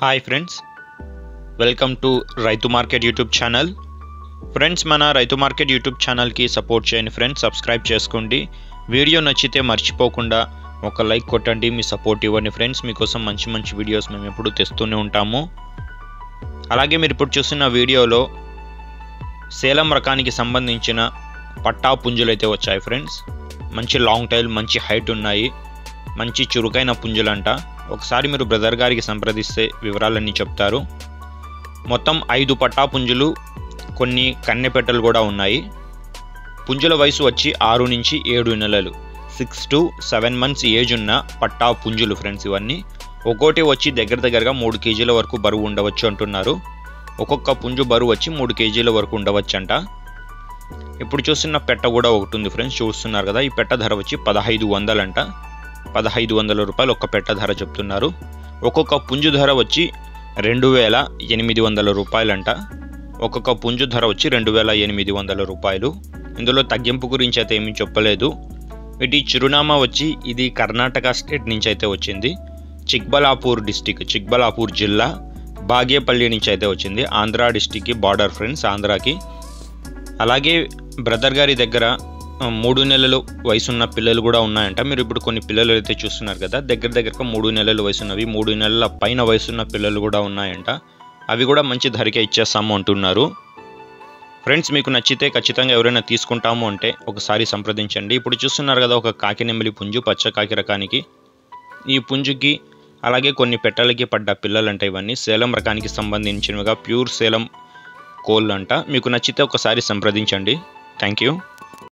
hi friends welcome to Raithu market YouTube channel friends మన Raithu market YouTube ఛానల్కి support చేయండి friends subscribe చేసుకోండి video నచ్చితే మర్చిపోకుండా ఒక లైక్ కొట్టండి మీ సపోర్ట్ ఇవ్వండి ఫ్రెండ్స్ మీకోసం మంచి మంచి వీడియోస్ మేము ఎప్పుడూ తెస్తూనే ఉంటాము అలాగే మీరు ఇప్పుడు చూస్తున్న వీడియోలో సేలం రకానికి సంబంధించిన పట్టా పుంజులు అయితే వచ్చాయి ఫ్రెండ్స్ మంచి లాంగ్ టైల్ మంచి హైట్ ఉన్నాయి మంచి చురుకైన పుంజులంట ఒకసారి మీరు బ్రదర్ గారికి సంప్రదిస్తే వివరాలన్నీ చెప్తారు మొత్తం ఐదు పట్టా పుంజులు కొన్ని కన్నెపెట్టలు కూడా ఉన్నాయి పుంజుల వయసు వచ్చి ఆరు నుంచి ఏడు నెలలు six to seven months age ఉన్న పట్టా పుంజులు ఫ్రెండ్స్ ఇవన్నీ ఒక్కోటి వచ్చి దగ్గర దగ్గరగా మూడు కేజీల వరకు బరువు ఉండవచ్చు అంటున్నారు ఒక్కొక్క పుంజు బరువు వచ్చి మూడు కేజీల వరకు ఉండవచ్చు అంట ఇప్పుడు చూస్తున్న పెట్ట కూడా ఒకటి ఉంది ఫ్రెండ్స్ చూస్తున్నారు కదా ఈ పెట్ట ధర వచ్చి పదహైదు వందలంట పదహైదు వందల రూపాయలు ఒక్క పెట్ట ధర చెప్తున్నారు ఒక్కొక్క పుంజు ధర వచ్చి రెండు వేల ఎనిమిది వందల రూపాయలంట ఒక్కొక్క పుంజు ధర వచ్చి రెండు వేల ఎనిమిది వందల రూపాయలు ఇందులో తగ్గింపు గురించి అయితే ఏమీ చెప్పలేదు వీటి చిరునామా వచ్చి ఇది కర్ణాటక స్టేట్ నుంచి అయితే వచ్చింది చిక్బలాపూర్ డిస్టిక్ చిక్బలాపూర్ జిల్లా బాగేపల్లి నుంచి అయితే వచ్చింది ఆంధ్ర డిస్టిక్కి బార్డర్ ఫ్రెండ్స్ ఆంధ్రాకి అలాగే బ్రదర్ గారి దగ్గర ఆ, మూడు నెలలు వయసున్న పిల్లలు కూడా ఉన్నాయంట మీరు ఇప్పుడు కొన్ని పిల్లలు అయితే చూస్తున్నారు కదా దగ్గర దగ్గరగా మూడు నెలలు వయసున్నవి మూడు నెలల పైన వయసున్న పిల్లలు కూడా ఉన్నాయంట అవి కూడా మంచి ధరకే ఇచ్చేస్తాము అంటున్నారు ఫ్రెండ్స్ మీకు నచ్చితే ఖచ్చితంగా ఎవరైనా తీసుకుంటాము అంటే ఒకసారి సంప్రదించండి ఇప్పుడు చూస్తున్నారు కదా ఒక కాకినెమిలి పుంజు పచ్చ కాకి రకానికి ఈ పుంజుకి అలాగే కొన్ని పెట్టలకి పడ్డ పిల్లలంట ఇవన్నీ సేలం రకానికి సంబంధించినవిగా ప్యూర్ సేలం కోళ్ళు అంట మీకు నచ్చితే ఒకసారి సంప్రదించండి థ్యాంక్ యూ